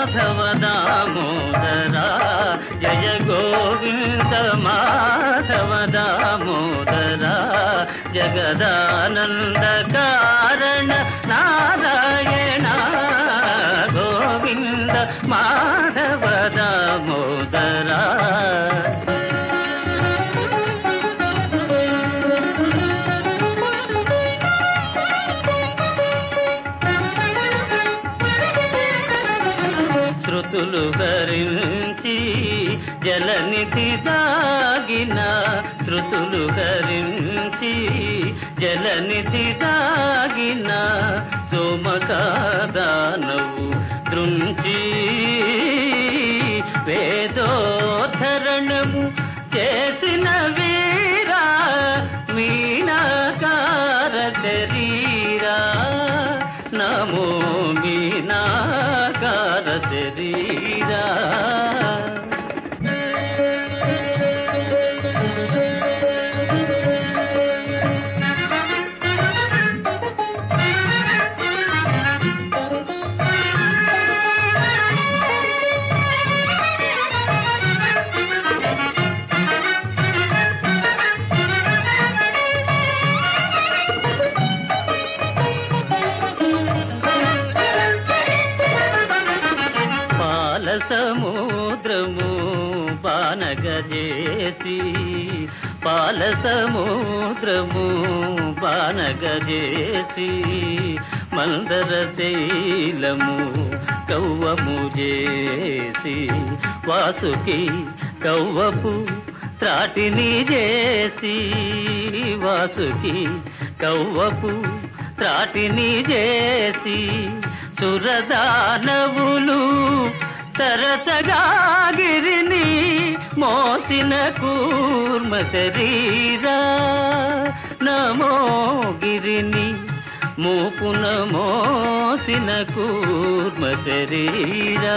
మాధవ దామోదరా జయ గోవింద మాధవ దామోదరా జగదానంద కారణ నారాయణ గోవింద మాధవ దామోదరా శృతులు భరించి జలనిధి దాగిన శృతులు భరించి జలనిధి దాగిన సోమకాదానవు దృంచి వేదోధరణము చేసిన వీరా మీనాకార శరీరా నమో మీనాకార శరీరా పాల సముద్రము బానగజేసి పాల సముద్రము బానగజేసి మందర శైలము కవ్వము చేసి వాసుకి కవ్వపు త్రాటిని చేసి వాసుకి కవ్వపు త్రాటిని చేసి సురదానవులు తరచగా గిరిని మోసిన కూర్మ శరీరా నమో గిరిని మూపున మోసిన కూర్మ శరీరా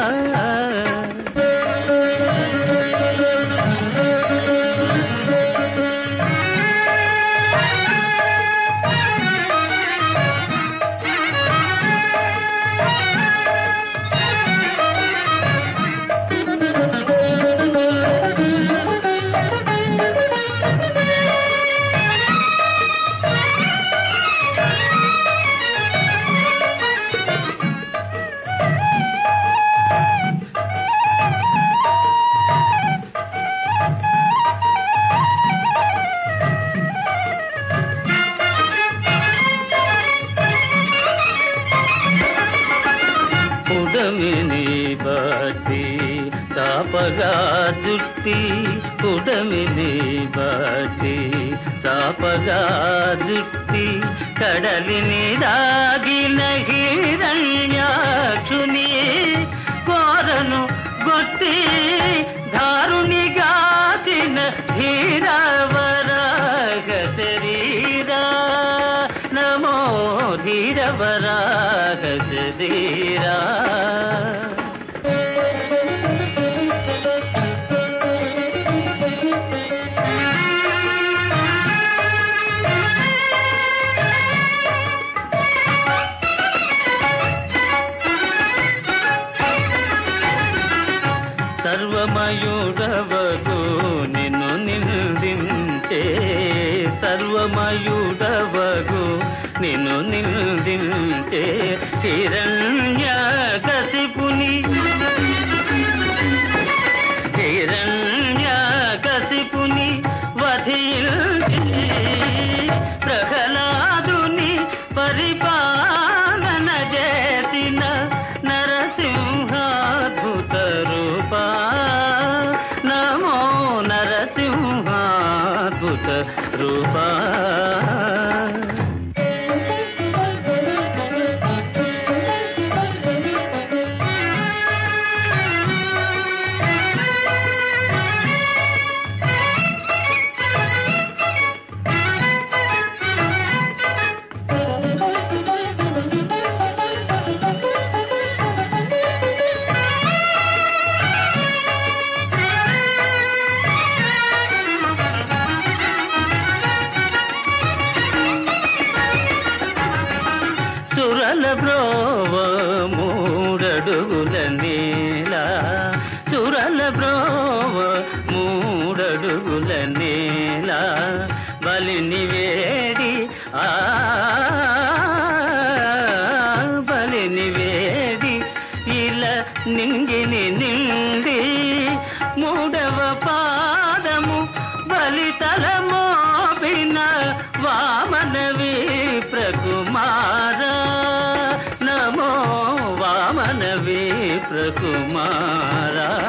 పుడమిని బట్టి తాపగా జుట్టి పుడమిని బట్టి తాపగా జుట్టి కడలిని దాగిన హిరణ్యాక్షుని కోరను గొట్టి దారుని గాచిన ధీరవరాగ శరీరా నమో ధీరవరాగ శరీరా సర్వమయుడవగు నిన్ను నిందించే సర్వమయుడవగు నిన్ను నిందించే హిరణ్య కసిపుని హిరణ్య కసిపుని వధించి ప్రహ్లాదుని పరిపాలన చేసిన నరసింహాద్భుత రూపా నమో నరసింహాద్భుత రూపా సురల బ్రోవ మూడ మూడడుగుల నేల సురల బ్రోవ మూడడుగుల నేల బలిని వేడి ఆ బలిని వేడి ఇలా నింగిని నిండి మూడవ పాదము బలితల మోపిన వామనవి ప్రకుమార నమో వామనవి ప్రకుమారా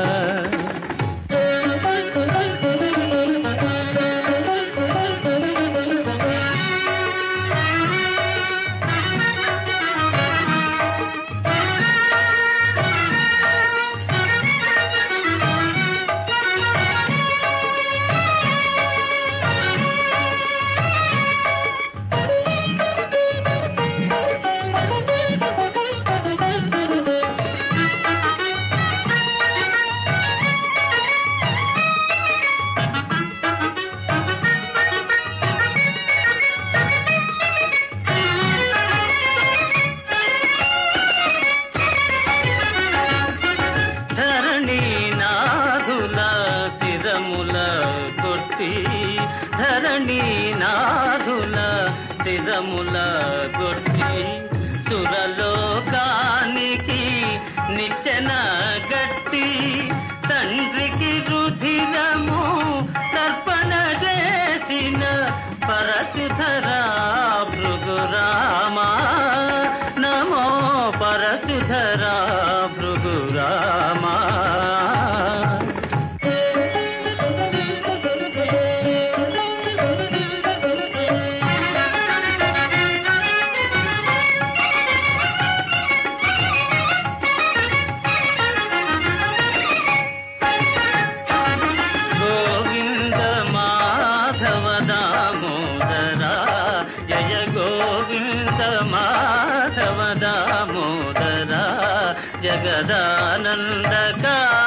ధరణి నాథుల శిరముల కొట్టి ధరణి నాథుల శిరముల కొట్టి సురలోకానికి నిచ్చెన గట్టి తండ్రికి రుధిరము తర్పణ చేసిన పరశుధరా భృగురామా నమో పరశుధరా భృగురామా గోవింద మాధవ దామోదరా జయ గోవింద మాధవ దామోదరా జగదానందకా